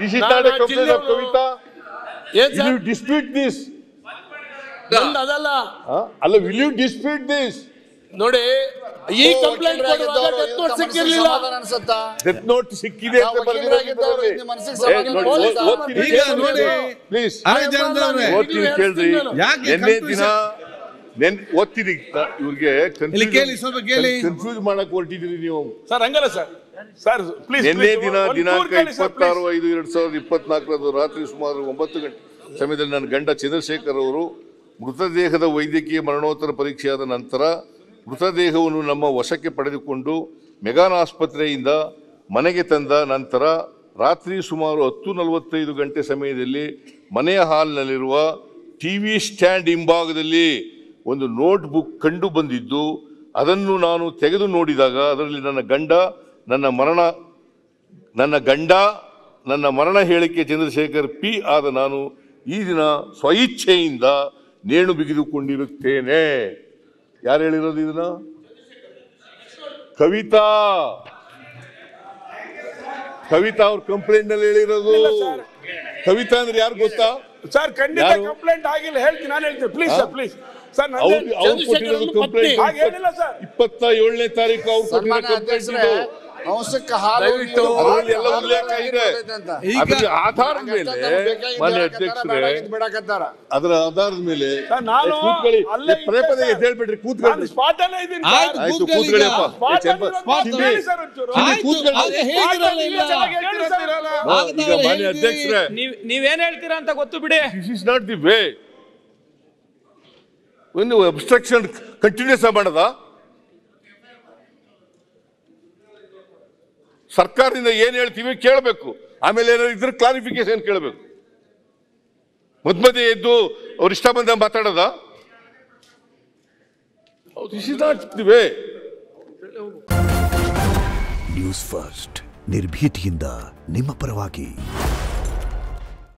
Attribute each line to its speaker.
Speaker 1: This is
Speaker 2: ನಾನು
Speaker 1: not a
Speaker 2: ಆ
Speaker 1: complaint of
Speaker 2: ಜಿಲ್ಲೆಯವ್ನು.
Speaker 1: Kavita.
Speaker 2: ಏನ್
Speaker 1: Will
Speaker 2: sir
Speaker 1: you dispute this?
Speaker 2: ನಂದು ಅದಲ್ಲ
Speaker 1: Huh? ಅಲ್ಲ will you dispute this?
Speaker 2: ನೋಡಿ ಈ ಕಂಪ್ಲೇಂಟ್ ಕೊಡುವಾಗ ಡೆತ್ ನೋಟ್ ಸಿಕ್ಕಿರ್ಲಿಲ್ಲ
Speaker 3: ಅನ್ಸುತ್ತಾ
Speaker 1: ಡೆತ್ ನೋಟ್ ಸಿಕ್ಕಿದೆ ಅಂತ
Speaker 3: ನಾವು ವಕೀಲರಾಗಿದ್ದವ್ರು
Speaker 1: ಬರೆದಿರೋದ್ರಲ್ಲಿ.
Speaker 3: ನಿಮ್ಮ ಮನಸ್ಸಿಗೆ
Speaker 1: ಏ,
Speaker 3: ಸಮಾಧಾನ
Speaker 1: ನೋಡಿ,
Speaker 2: ಪೊಲೀಸ್
Speaker 1: ಓದ್- ಓದ್ತೀನಿ
Speaker 4: ಈಗ
Speaker 1: ಕೇಳ್ರಿ.
Speaker 4: ನೋಡಿ.
Speaker 1: Please.
Speaker 4: ಅರೆ ಜನಾರ್ದನ್ ಅವ್ರೆ,
Speaker 1: ಓದ್ತೀನಿ ಕೇಳ್ರಿ
Speaker 4: ಯಾಕೆ
Speaker 1: ನಿನ್ನೆ ದಿನ
Speaker 4: confusion?
Speaker 1: ನೆನ್ ಓದ್ತೀನಿ ಇವ್ರಿಗೆ
Speaker 4: ಇಲ್ಲಿ ಕೇಳಿ, ಸ್ವಲ್ಪ ಕೇಳಿ.
Speaker 1: ಕನ್ಫ್ಯೂಸ್ ಮಾಡಕ್ ಹೊರಟಿದ್ರಿ ನೀವು
Speaker 5: ಸರ್ ಹಂಗಲ್ಲ ಸರ್ ಸರ್ ಪ್ಲೀಸ್
Speaker 1: ನಿನ್ನೆ ದಿನ ದಿನಾಂಕ ಇಪ್ಪತ್ತಾರು ಐದು ಎರಡ್ ಸಾವಿರದ ಇಪ್ಪತ್ನಾಲ್ಕರಂದು ರಾತ್ರಿ ಸುಮಾರು ಒಂಬತ್ತು ಗಂಟೆ ಸಮಯದಲ್ಲಿ ನನ್ನ ಗಂಡ ಚಂದ್ರಶೇಖರ್ ಅವರು ಮೃತದೇಹದ ವೈದ್ಯಕೀಯ ಮರಣೋತ್ತರ ಪರೀಕ್ಷೆಯಾದ ನಂತರ ಮೃತದೇಹವನ್ನು ನಮ್ಮ ವಶಕ್ಕೆ ಪಡೆದುಕೊಂಡು ಮೆಗಾನ್ ಆಸ್ಪತ್ರೆಯಿಂದ ಮನೆಗೆ ತಂದ ನಂತರ ರಾತ್ರಿ ಸುಮಾರು ಹತ್ತು ನಲವತ್ತೈದು ಗಂಟೆ ಸಮಯದಲ್ಲಿ ಮನೆಯ ಹಾಲ್ನಲ್ಲಿರುವ ಟಿ ವಿ ಸ್ಟ್ಯಾಂಡ್ ಹಿಂಭಾಗದಲ್ಲಿ ಒಂದು ನೋಟ್ ಬುಕ್ ಕಂಡು ಬಂದಿದ್ದು ಅದನ್ನು ನಾನು ತೆಗೆದು ನೋಡಿದಾಗ ಅದರಲ್ಲಿ ನನ್ನ ಗಂಡ ನನ್ನ ಮರಣ ನನ್ನ ಗಂಡ ನನ್ನ ಮರಣ ಹೇಳಿಕೆ ಚಂದ್ರಶೇಖರ್ ಪಿ ಆದ ನಾನು ಈ ದಿನ ಸ್ವಇಚ್ಛೆಯಿಂದ ನೇಣು ಬಿಗಿದುಕೊಂಡಿರುತ್ತೇನೆ ಯಾರು ಹೇಳಿರೋದು ಇದನ್ನ ಕವಿತಾ ಕವಿತಾ ಅವ್ರ ಕಂಪ್ಲೇಂಟ್ ನಲ್ಲಿ ಹೇಳಿರೋದು ಕವಿತಾ ಅಂದ್ರೆ ಯಾರು ಗೊತ್ತಾ
Speaker 5: ಸರ್ ಖಂಡಿತ
Speaker 1: ಯಾರು?
Speaker 5: ಕಂಪ್ಲೇಂಟ್ ಆಗಿಲ್ಲ ಹೇಳ್ತೀನಿ ನಾನು ಹೇಳ್ತೀನಿ ಪ್ಲೀಸ್ ಸರ್ ಪ್ಲೀಸ್ ಸರ್ ನಾನು
Speaker 1: ಅವ್ರು
Speaker 5: ಹೇಳ್ತೀನಿ.
Speaker 1: ಅವ್ರು ಕೊಟ್ಟಿರೋದು ಕಂಪ್ಲೇಂಟ್
Speaker 5: ಹಾಗೆ ಹೇಳಿಲ್ಲ ಸರ್
Speaker 1: ಇಪ್ಪತ್ತ ಏಳನೇ ತಾರೀಕು ಅವ್ರು ಕೊಟ್ಟಿರೋ
Speaker 3: ಸನ್ಮಾನ್ಯ
Speaker 1: ಕಂಪ್ಲೇಂಟ್
Speaker 3: ಅಧ್ಯಕ್ಷರೇ
Speaker 1: ಇದು
Speaker 3: ಅಂಶಕ್ಕೆ ಹಾಲು
Speaker 2: ದಯವಿಟ್ಟು
Speaker 3: ನೀರು
Speaker 1: ಅದರಲ್ಲಿ ಎಲ್ಲ
Speaker 3: ಹಾಲು
Speaker 1: ಉಲ್ಲೇಖ ಇದೆ.
Speaker 3: ಅಂತ.
Speaker 4: ಈಗ
Speaker 1: ಅದರ ಆಧಾರದ ಮೇಲೆ
Speaker 3: ನಮ್ಗೆ ಬೇಕಾಗಿದ್ದು
Speaker 1: ಮಾನ್ಯ
Speaker 3: ಹೇಳಕತ್ತಾರ,
Speaker 1: ಅಧ್ಯಕ್ಷರೇ
Speaker 3: ಬೇಡಾಗಿದ್ದು ಬಿಡಕತ್ತಾರ.
Speaker 1: ಅದರ ಆಧಾರದ ಮೇಲೆ
Speaker 5: ಸರ್, ನಾನು
Speaker 1: ಏ, ಕೂತ್ಕೊಳ್ಳಿ
Speaker 5: ಅಲ್ಲೇ
Speaker 1: ಏ, ಪದೇ ಪದೇ
Speaker 5: ಇದ್ದೆ
Speaker 1: ಎದ್ದು ಹೇಳ್ಬೇಡ್ರಿ
Speaker 5: ನಾನು
Speaker 1: ಕೂತ್ಕೊಳ್ಳಿ
Speaker 5: ಸ್ಪಾಟ್ ಅಲ್ಲೇ ಇದ್ದೀನಿ
Speaker 4: ಆಯ್ತು,
Speaker 5: ಸರ್.
Speaker 1: ಆಯ್ತು
Speaker 4: ಕೂತ್ಕೊಳ್ಳಿ
Speaker 1: ಕೂತ್ಕೊಳ್ಳಿ
Speaker 4: ಈಗ.
Speaker 1: ಅಪ್ಪ ಏ,
Speaker 5: ಸ್ಪಾಟ್
Speaker 1: ಚೆಂಬ-
Speaker 5: ಅಲ್ಲಿರೋದು
Speaker 1: ಚಿನ್ನಿ,
Speaker 5: ಹೇಳಿ ಸರ್ ಒಂಚೂರು.
Speaker 4: ಆಯ್ತು,
Speaker 1: ಕೂತ್ಕೊಳ್ಳಿ.
Speaker 4: ಆಗ ಹೇಳಿದ್ರಲ್ಲ ಇಲ್ಲ.
Speaker 5: ಚೆನ್ನಾಗಿ ಹೇಳಿ ಸರ್.
Speaker 1: ನೋ, ಈಗ
Speaker 4: ಆಗ್ತಾವೆ
Speaker 1: ಮಾನ್ಯ
Speaker 4: ಹೇಳ್ತೀವಿ.
Speaker 1: ಅಧ್ಯಕ್ಷರೇ
Speaker 6: ನೀವ್ ನೀವೇನ್ ಹೇಳ್ತೀರಾ ಅಂತ ಗೊತ್ತು ಬಿಡಿ
Speaker 1: this is not the way ಒಂದು ಅಬ್ಸ್ಟ್ರಕ್ಷನ್ ಕಂಟಿನ್ಯೂಸ್ ಮಾಡದ ಸರ್ಕಾರದಿಂದ ಏನ್ ಹೇಳ್ತೀವಿ ಕೇಳಬೇಕು ಆಮೇಲೆ ಏನಾದ್ರು ಇದ್ರೆ ಕ್ಲಾರಿಫಿಕೇಶನ್ ಕೇಳಬೇಕು ಮಧ್ಯ ಮಧ್ಯೆ ಎದ್ದು ಅವ್ರ ಇಷ್ಟ ಬಂದ ಮಾತಾಡೋದ this is not the way
Speaker 7: news first ನಿರ್ಭೀತಿಯಿಂದ ನಿಮ್ಮ ಪರವಾಗಿ